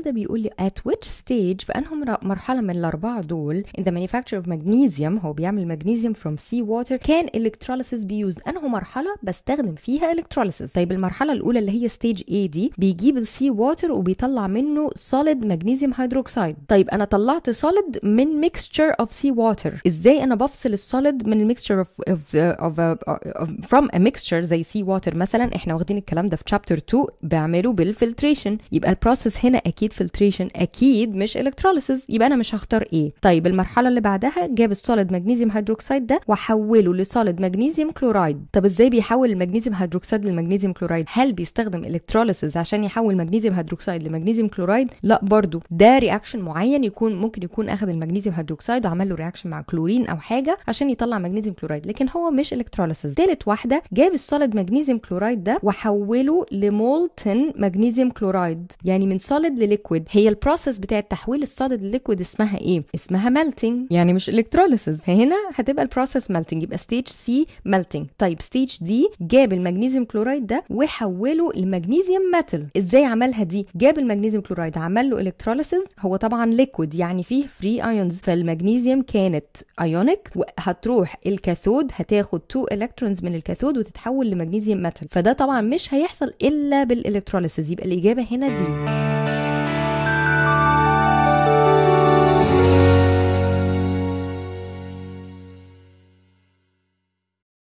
السؤال ده بيقول لي at which stage في انهم مرحله من الاربعه دول in the manufacture of magnesium هو بيعمل magnesium from sea water can electrolysis be used انه مرحله بستخدم فيها electrolysis طيب المرحله الاولى اللي هي stage A دي بيجيب السي ووتر وبيطلع منه solid magnesium hydroxide طيب انا طلعت solid من mixture of sea water ازاي انا بفصل السوليد من الميكستشر of, of, of, of, from a mixture زي sea water مثلا احنا واخدين الكلام ده في chapter 2 بعمله بالفلتريشن يبقى البروسيس هنا اكيد فلتريشن اكيد مش electrolysis يبقى انا مش هختار ايه طيب المرحله اللي بعدها جاب السوليد مغنيسيوم هيدروكسيد ده وحوله لسوليد مغنيسيوم كلورايد طب ازاي بيحول المغنيسيوم هيدروكسيد للمغنيسيوم كلورايد هل بيستخدم الكتروليسيس عشان يحول مغنيسيوم هيدروكسيد لمغنيسيوم كلورايد لا برضو ده رياكشن معين يكون ممكن يكون اخذ المغنيسيوم هيدروكسيد وعمل له رياكشن مع كلورين او حاجه عشان يطلع مغنيسيوم كلورايد لكن هو مش الكتروليسيس ثالث واحده جاب السوليد مغنيسيوم كلورايد ده وحوله لمولتن مغنيسيوم كلورايد يعني من سوليد لليكويد هي البروسيس بتاعه تحويل السوليد لليكويد اسمها ايه اسمها ميلتنج يعني مش الكتروليسيس هنا هتبقى البروسيس ميلتنج يبقى ستيج سي ميلتنج طيب ستيج دي جاب المغنيسيوم كلورايد ده وحوله لمغنيسيوم ميتال ازاي عملها دي جاب المغنيسيوم كلورايد عمل له الكتروليسيس هو طبعا ليكويد يعني فيه فري ايونز فالمغنيسيوم كانت ايونيك وهتروح الكاثود هتاخد 2 الكترونز من الكاثود وتتحول لمغنيسيوم ميتال فده طبعا مش هيحصل الا بالالكتروليسيس يبقى الاجابه هنا دي